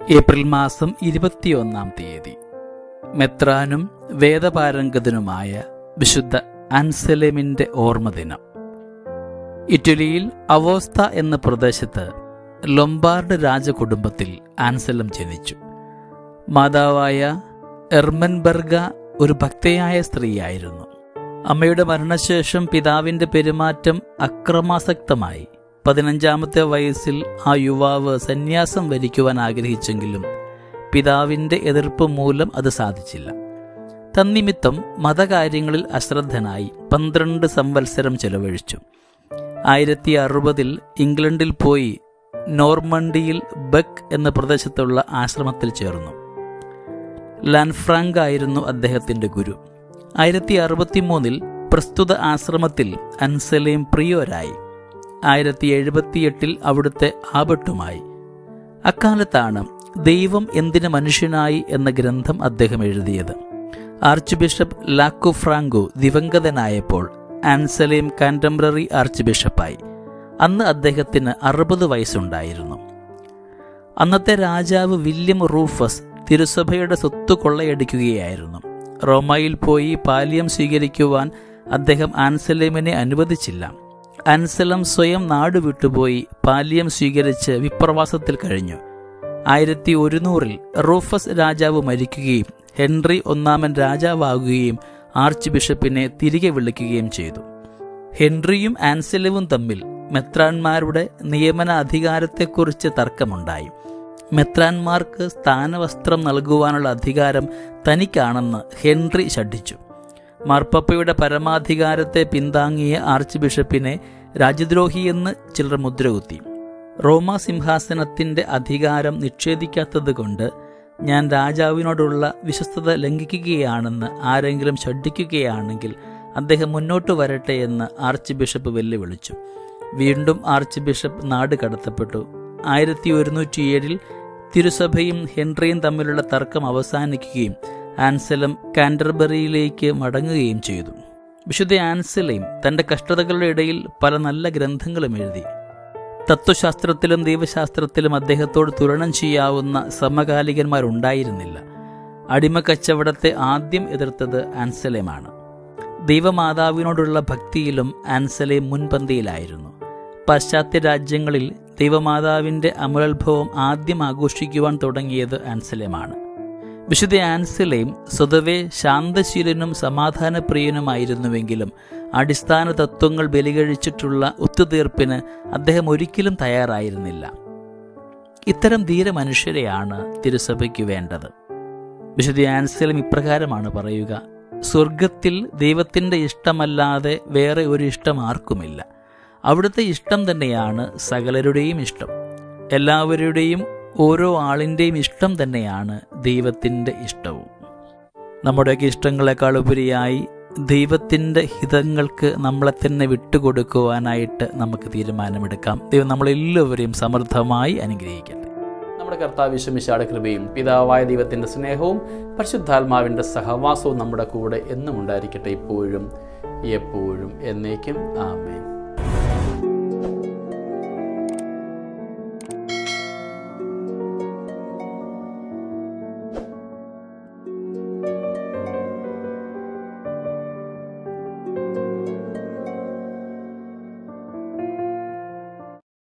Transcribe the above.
April മാസം ഇരുപത്തിയൊന്നാം തീയതി മെത്രാനും വേദപാരംഗതനുമായ വിശുദ്ധ അൻസലെമിന്റെ ഓർമ്മദിനം ഇറ്റലിയിൽ അവോസ്ത എന്ന പ്രദേശത്ത് ലൊംബാർഡ് രാജകുടുംബത്തിൽ ആൻസലം ജനിച്ചു മാതാവായ എർമൻബർഗ ഒരു ഭക്തയായ സ്ത്രീയായിരുന്നു അമ്മയുടെ മരണശേഷം പിതാവിന്റെ പെരുമാറ്റം അക്രമാസക്തമായി പതിനഞ്ചാമത്തെ വയസ്സിൽ ആ യുവാവ് സന്യാസം വരിക്കുവാൻ ആഗ്രഹിച്ചെങ്കിലും പിതാവിന്റെ എതിർപ്പ് മൂലം അത് സാധിച്ചില്ല തന്നിമിത്തം മതകാര്യങ്ങളിൽ അശ്രദ്ധനായി പന്ത്രണ്ട് സംവത്സരം ചെലവഴിച്ചു ആയിരത്തി അറുപതിൽ ഇംഗ്ലണ്ടിൽ പോയി നോർമണ്ടിയിൽ ബക്ക് എന്ന പ്രദേശത്തുള്ള ആശ്രമത്തിൽ ചേർന്നു ലാൻഫ്രാങ്ക് ആയിരുന്നു അദ്ദേഹത്തിന്റെ ഗുരു ആയിരത്തി അറുപത്തിമൂന്നിൽ പ്രസ്തുത ആശ്രമത്തിൽ അൻസലേം പ്രിയോരായി ആയിരത്തി എഴുപത്തിയെട്ടിൽ അവിടുത്തെ ആപട്ടുമായി അക്കാലത്താണ് ദൈവം എന്തിന് മനുഷ്യനായി എന്ന ഗ്രന്ഥം അദ്ദേഹം എഴുതിയത് ആർച്ച് ബിഷപ്പ് ലാക്കു ഫ്രാങ്കോ ദിവംഗതനായപ്പോൾ ആൻസലേം കാൻറ്റംബററി ആർച്ച് ബിഷപ്പായി അന്ന് അദ്ദേഹത്തിന് അറുപത് വയസ്സുണ്ടായിരുന്നു അന്നത്തെ രാജാവ് വില്യം റൂഫസ് തിരുസഭയുടെ സ്വത്ത് കൊള്ളയടിക്കുകയായിരുന്നു റോമയിൽ പോയി പാലിയം സ്വീകരിക്കുവാൻ അദ്ദേഹം ആൻസലേമിനെ അനുവദിച്ചില്ല അൻസലം സ്വയം നാട് വിട്ടുപോയി പാലിയം സ്വീകരിച്ച് വിപ്രവാസത്തിൽ കഴിഞ്ഞു ആയിരത്തി ഒരുന്നൂറിൽ റൂഫസ് രാജാവ് മരിക്കുകയും ഹെൻറി ഒന്നാമൻ രാജാവാകുകയും ആർച്ച് ബിഷപ്പിനെ തിരികെ വിളിക്കുകയും ചെയ്തു ഹെൻറിയും ആൻസലവും തമ്മിൽ മെത്രാന്മാരുടെ നിയമന അധികാരത്തെക്കുറിച്ച് തർക്കമുണ്ടായി മെത്രാന്മാർക്ക് സ്ഥാനവസ്ത്രം നൽകുവാനുള്ള അധികാരം തനിക്കാണെന്ന് ഹെൻറി ശഠിച്ചു മാർപ്പപ്പയുടെ പരമാധികാരത്തെ പിന്താങ്ങിയ ആർച്ച് ബിഷപ്പിനെ രാജ്യദ്രോഹിയെന്ന് ചിലർ മുദ്രകുത്തി റോമ സിംഹാസനത്തിന്റെ അധികാരം നിഷേധിക്കാത്തതുകൊണ്ട് ഞാൻ രാജാവിനോടുള്ള വിശ്വസ്തത ലംഘിക്കുകയാണെന്ന് ആരെങ്കിലും ശഠിക്കുകയാണെങ്കിൽ അദ്ദേഹം മുന്നോട്ട് വരട്ടെ എന്ന് ആർച്ച് ബിഷപ്പ് വെല്ലുവിളിച്ചു വീണ്ടും ആർച്ച് ബിഷപ്പ് നാട് കടത്തപ്പെട്ടു ആയിരത്തി ഒരുന്നൂറ്റി ഏഴിൽ തിരുസഭയും ഹെൻറിയും തമ്മിലുള്ള തർക്കം അവസാനിക്കുകയും ആൻസലം കാൻഡർബറിയിലേക്ക് മടങ്ങുകയും ചെയ്തു വിശുദ്ധ ആൻസലയും തന്റെ കഷ്ടതകളുടെ ഇടയിൽ പല നല്ല ഗ്രന്ഥങ്ങളും എഴുതി തത്വശാസ്ത്രത്തിലും ദൈവശാസ്ത്രത്തിലും അദ്ദേഹത്തോട് തുലനം ചെയ്യാവുന്ന സമകാലികന്മാരുണ്ടായിരുന്നില്ല അടിമക്കച്ചവടത്തെ ആദ്യം എതിർത്തത് ആൻസലേമാണ് ദൈവമാതാവിനോടുള്ള ഭക്തിയിലും ആൻസലേം മുൻപന്തിയിലായിരുന്നു പാശ്ചാത്യ രാജ്യങ്ങളിൽ ദൈവമാതാവിന്റെ അമലോത്ഭവം ആദ്യം ആഘോഷിക്കുവാൻ തുടങ്ങിയത് ആൻസലേമാണ് വിശുദ്ധ ആൻസലേം സ്വതവേ ശാന്തശീലനും സമാധാനപ്രിയനുമായിരുന്നുവെങ്കിലും അടിസ്ഥാന തത്വങ്ങൾ ബലികഴിച്ചിട്ടുള്ള ഒത്തുതീർപ്പിന് അദ്ദേഹം ഒരിക്കലും തയ്യാറായിരുന്നില്ല ഇത്തരം ധീര മനുഷ്യരെയാണ് തിരുസഭയ്ക്ക് വേണ്ടത് വിശുദ്ധ ആൻസലം ഇപ്രകാരമാണ് പറയുക സ്വർഗത്തിൽ ദൈവത്തിൻ്റെ ഇഷ്ടമല്ലാതെ വേറെ ഒരു ഇഷ്ടം ആർക്കുമില്ല അവിടുത്തെ ഇഷ്ടം തന്നെയാണ് സകലരുടെയും ഇഷ്ടം എല്ലാവരുടെയും ഓരോ ആളിൻ്റെയും ഇഷ്ടം തന്നെയാണ് ദൈവത്തിൻ്റെ ഇഷ്ടവും നമ്മുടെയൊക്കെ ഇഷ്ടങ്ങളെക്കാൾ ഉപരിയായി ദൈവത്തിൻ്റെ ഹിതങ്ങൾക്ക് നമ്മളെ തന്നെ വിട്ടുകൊടുക്കുവാനായിട്ട് നമുക്ക് തീരുമാനമെടുക്കാം ദൈവം നമ്മളെല്ലാവരെയും സമൃദ്ധമായി അനുഗ്രഹിക്കട്ടെ നമ്മുടെ കർത്താവിശ്വമിശാടെ കൃപയും പിതാവായ ദൈവത്തിൻ്റെ സ്നേഹവും പരിശുദ്ധാത്മാവിൻ്റെ സഹവാസവും നമ്മുടെ കൂടെ എന്നും ഉണ്ടായിരിക്കട്ടെ ഇപ്പോഴും എപ്പോഴും എന്നേക്കും ആമേൻ